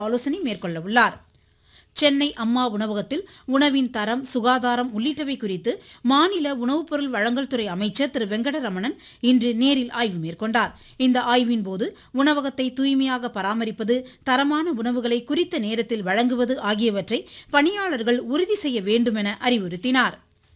ஆலோசனை மேற்கொள்ள உள்ளார் சென்னை அம்மா உணவகத்தில் உணவின் தரம் சுகாதாரம் உள்ளிட்டவை குறித்து மாநில உணவுப் பொருள் வழங்கல் துறை அமைச்சர் திரு வெங்கடரமணன் இன்று நேரில் ஆய்வு மேற்கொண்டார் இந்த ஆய்வின் போது உணவகத்தை தூய்மையாக பராமரிப்பது தரமான உணவுகளை குறித்த நேரத்தில் வழங்குவது ஆகியவற்றை பணியாளர்கள் உறுதி செய்ய வேண்டுமென அறிவுறுத்தினார்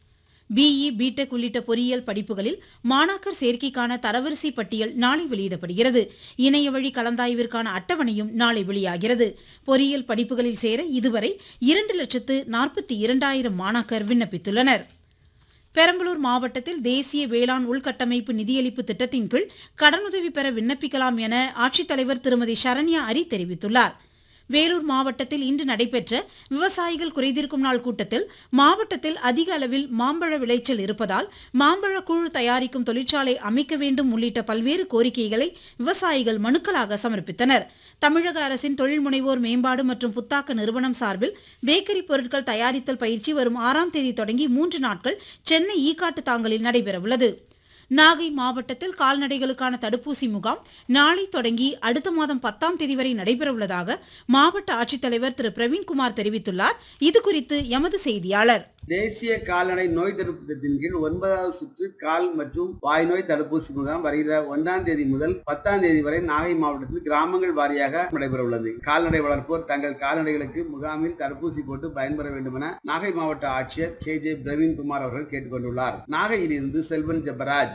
பிஇ பிடெக் உள்ளிட்ட பொறியியல் படிப்புகளில் மாணாக்கர் சேர்க்கைக்கான தரவரிசை பட்டியல் நாளை வெளியிடப்படுகிறது இணைய வழி கலந்தாய்விற்கான அட்டவணையும் நாளை வெளியாகிறது பொறியியல் படிப்புகளில் சேர இதுவரை இரண்டு லட்சத்து நாற்பத்தி இரண்டாயிரம் மாணாக்கர் விண்ணப்பித்துள்ளனர் பெரம்பலூர் மாவட்டத்தில் தேசிய வேளாண் உள்கட்டமைப்பு நிதியளிப்பு திட்டத்தின் கீழ் கடனுதவி பெற விண்ணப்பிக்கலாம் என ஆட்சித்தலைவர் திருமதி சரண்யா அரி தெரிவித்துள்ளார் வேலூர் மாவட்டத்தில் இன்று நடைபெற்ற விவசாயிகள் குறைதீர்க்கும் நாள் கூட்டத்தில் மாவட்டத்தில் அதிக அளவில் மாம்பழ விளைச்சல் இருப்பதால் மாம்பழ கூழ் தயாரிக்கும் தொழிற்சாலை அமைக்க வேண்டும் உள்ளிட்ட பல்வேறு கோரிக்கைகளை விவசாயிகள் மனுக்களாக சமர்ப்பித்தனர் தமிழக அரசின் தொழில் முனைவோர் மேம்பாடு மற்றும் புத்தாக்க நிறுவனம் சார்பில் பேக்கரி பொருட்கள் தயாரித்தல் பயிற்சி வரும் ஆறாம் தேதி தொடங்கி மூன்று நாட்கள் சென்னை ஈக்காட்டு தாங்கலில் நடைபெறவுள்ளது நாகை மாவட்டத்தில் கால்நடைகளுக்கான தடுப்பூசி முகாம் நாளை தொடங்கி அடுத்த மாதம் பத்தாம் தேதி வரை நடைபெறவுள்ளதாக மாவட்ட ஆட்சித்தலைவர் திரு பிரவீன்குமார் தெரிவித்துள்ளார் இதுகுறித்து எமது செய்தியாளர் தேசிய கால்நடை நோய் தடுப்பு திட்டத்தின் கீழ் ஒன்பதாவது சுற்று கால் மற்றும் வாய் நோய் தடுப்பூசி முகாம் வருகிற ஒன்றாம் தேதி முதல் பத்தாம் தேதி வரை நாகை மாவட்டத்தில் கிராமங்கள் வாரியாக நடைபெற உள்ளது கால்நடை வளர்ப்போர் தங்கள் கால்நடைகளுக்கு முகாமில் தடுப்பூசி போட்டு பயன்பெற வேண்டும் என நாகை மாவட்ட ஆட்சியர் கே ஜே பிரவீன்குமார் அவர்கள் கேட்டுக்கொண்டுள்ளார் நாகையிலிருந்து செல்வன் ஜெபராஜ்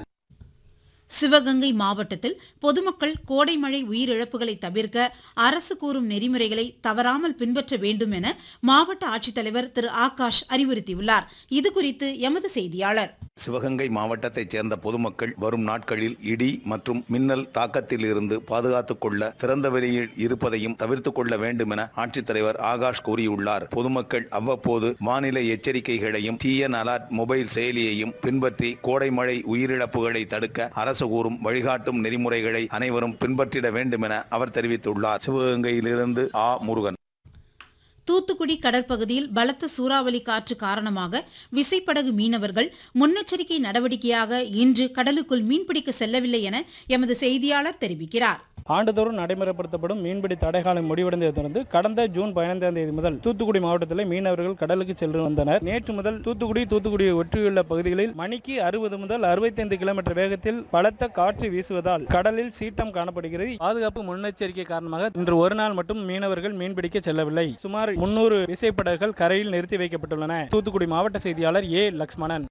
சிவகங்கை மாவட்டத்தில் பொதுமக்கள் கோடை மழை உயிரிழப்புகளை தவிர்க்க அரசு கூறும் நெறிமுறைகளை தவறாமல் பின்பற்ற வேண்டும் என மாவட்ட ஆட்சித்தலைவர் திரு ஆகாஷ் அறிவுறுத்தியுள்ளார் இதுகுறித்து எமது செய்தியாளர் சிவகங்கை மாவட்டத்தைச் சேர்ந்த பொதுமக்கள் வரும் நாட்களில் இடி மற்றும் மின்னல் தாக்கத்தில் இருந்து பாதுகாத்துக் கொள்ள திறந்த வெளியில் இருப்பதையும் தவிர்த்துக் கொள்ள வேண்டும் என ஆட்சித்தலைவர் ஆகாஷ் கூறியுள்ளார் பொதுமக்கள் அவ்வப்போது வானிலை எச்சரிக்கைகளையும் டிஎன் அலர்ட் மொபைல் செயலியையும் பின்பற்றி கோடை மழை உயிரிழப்புகளை தடுக்க அரசு கூறும் வழிகாட்டும் நெறிமுறைகளை அனைவரும் பின்பற்றிட வேண்டும் என அவர் தெரிவித்துள்ளார் சிவகங்கையிலிருந்து ஆ முருகன் தூத்துக்குடி கடற்பகுதியில் பலத்த சூறாவளி காற்று காரணமாக விசைப்படகு மீனவர்கள் முன்னெச்சரிக்கை நடவடிக்கையாக இன்று கடலுக்குள் மீன்பிடிக்க செல்லவில்லை என எமது செய்தியாளர் தெரிவிக்கிறார் ஆண்டுதோறும் நடைமுறைப்படுத்தப்படும் மீன்பிடி தடைகாலம் முடிவடைந்ததை தொடர்ந்து கடந்த ஜூன் பதினைந்தாம் தேதி முதல் தூத்துக்குடி மாவட்டத்தில் மீனவர்கள் கடலுக்கு சென்று வந்தனர் நேற்று முதல் தூத்துக்குடி தூத்துக்குடியை ஒற்றியுள்ள பகுதிகளில் மணிக்கு அறுபது முதல் அறுபத்தைந்து கிலோமீட்டர் வேகத்தில் பலத்த காற்று வீசுவதால் கடலில் சீற்றம் காணப்படுகிறது பாதுகாப்பு முன்னெச்சரிக்கை காரணமாக இன்று ஒரு நாள் மட்டும் மீனவர்கள் மீன்பிடிக்க செல்லவில்லை சுமார் முன்னூறு விசைப்படகுகள் கரையில் நிறுத்தி வைக்கப்பட்டுள்ளன தூத்துக்குடி மாவட்ட செய்தியாளர் ஏ லக்ஷ்மணன்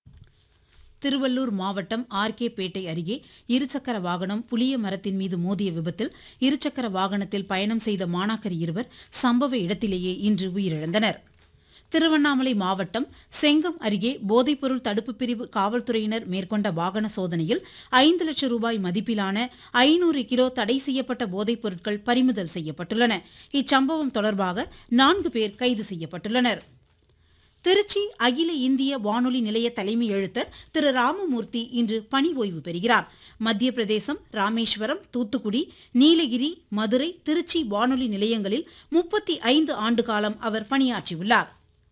திருவள்ளூர் மாவட்டம் ஆர்கே பேட்டை அருகே இருசக்கர வாகனம் புளிய மரத்தின் மீது மோதிய விபத்தில் இருசக்கர வாகனத்தில் பயணம் செய்த மாணாக்கர் இருவர் சம்பவ இடத்திலேயே இன்று உயிரிழந்தனர் திருவண்ணாமலை மாவட்டம் செங்கம் அருகே போதைப்பொருள் தடுப்பு பிரிவு காவல்துறையினர் மேற்கொண்ட வாகன சோதனையில் ஐந்து லட்சம் ரூபாய் மதிப்பிலான ஐநூறு கிலோ தடை செய்யப்பட்ட போதைப் பொருட்கள் பறிமுதல் செய்யப்பட்டுள்ளன இச்சம்பவம் தொடர்பாக நான்கு பேர் கைது செய்யப்பட்டுள்ளனர் திருச்சி அகில இந்திய வானொலி நிலைய தலைமை எழுத்தர் திரு ராமமூர்த்தி இன்று பணி ஓய்வு பெறுகிறார் மத்திய பிரதேசம் ராமேஸ்வரம் தூத்துக்குடி நீலகிரி மதுரை திருச்சி வானொலி நிலையங்களில் முப்பத்தி ஐந்து ஆண்டு காலம் அவர் பணியாற்றியுள்ளார்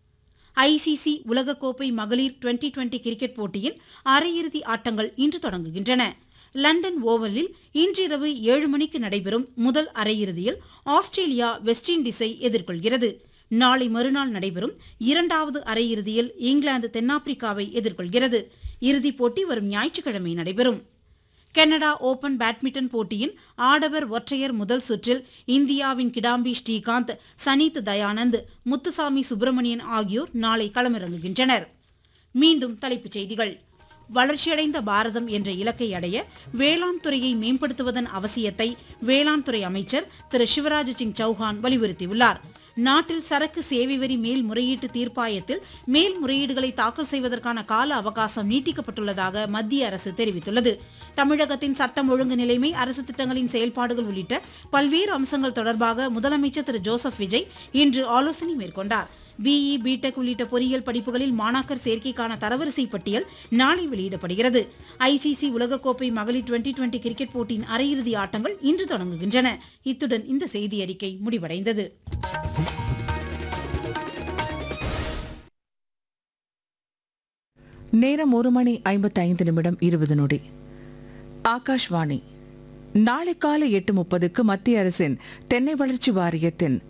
ஐசிசி உலகக்கோப்பை மகளிர் டுவெண்டி டுவெண்டி கிரிக்கெட் போட்டியின் அரையிறுதி ஆட்டங்கள் இன்று தொடங்குகின்றன லண்டன் ஓவலில் இன்றிரவு ஏழு மணிக்கு நடைபெறும் முதல் அரையிறுதியில் ஆஸ்திரேலியா வெஸ்ட் இண்டீஸை எதிர்கொள்கிறது நாளை மறுநாள் நடைபெறும் இரண்டாவது அரையிறுதியில் இங்கிலாந்து தென்னாப்பிரிக்காவை எதிர்கொள்கிறது இறுதிப் போட்டி வரும் ஞாயிற்றுக்கிழமை நடைபெறும் கனடா ஓபன் பேட்மிண்டன் போட்டியின் ஆடவர் ஒற்றையர் முதல் சுற்றில் இந்தியாவின் கிடாம்பி ஸ்ரீகாந்த் சனீத் தயானந்த் முத்துசாமி சுப்பிரமணியன் ஆகியோர் நாளை களமிறங்குகின்றனர் மீண்டும் தலைப்புச் செய்திகள் வளர்ச்சியடைந்த பாரதம் என்ற இலக்கை அடைய வேளாண் துறையை மேம்படுத்துவதன் அவசியத்தை வேளாண் துறை அமைச்சர் திரு சிவராஜ் சிங் சௌஹான் வலியுறுத்தியுள்ளார் நாட்டில் சரக்கு சேவை வரி மேல்முறையீட்டு தீர்ப்பாயத்தில் மேல்முறையீடுகளை தாக்கல் செய்வதற்கான கால அவகாசம் நீட்டிக்கப்பட்டுள்ளதாக மத்திய அரசு தெரிவித்துள்ளது தமிழகத்தின் சட்டம் ஒழுங்கு நிலைமை அரசு திட்டங்களின் செயல்பாடுகள் உள்ளிட்ட பல்வேறு அம்சங்கள் தொடர்பாக முதலமைச்சர் திரு ஜோசப் விஜய் இன்று ஆலோசனை மேற்கொண்டார் பிஇ பிடெக் உள்ளிட்ட பொறியியல் படிப்புகளில் மாணாக்கர் சேர்க்கைக்கான தரவரிசை பட்டியல் நாளை வெளியிடப்படுகிறது ஐசிசி உலகக்கோப்பை மகளிர் டுவெண்டி டுவெண்டி கிரிக்கெட் போட்டியின் அரையிறுதி ஆட்டங்கள் இன்று தொடங்குகின்றன இத்துடன் இந்த செய்தி அறிக்கை முடிவடைந்தது நேரம் ஒரு மணி ஐம்பத்தைந்து நிமிடம் இருபது நொடி ஆகாஷ்வாணி நாளை காலை எட்டு முப்பதுக்கு மத்திய அரசின் தென்னை வளர்ச்சி வாரியத்தின்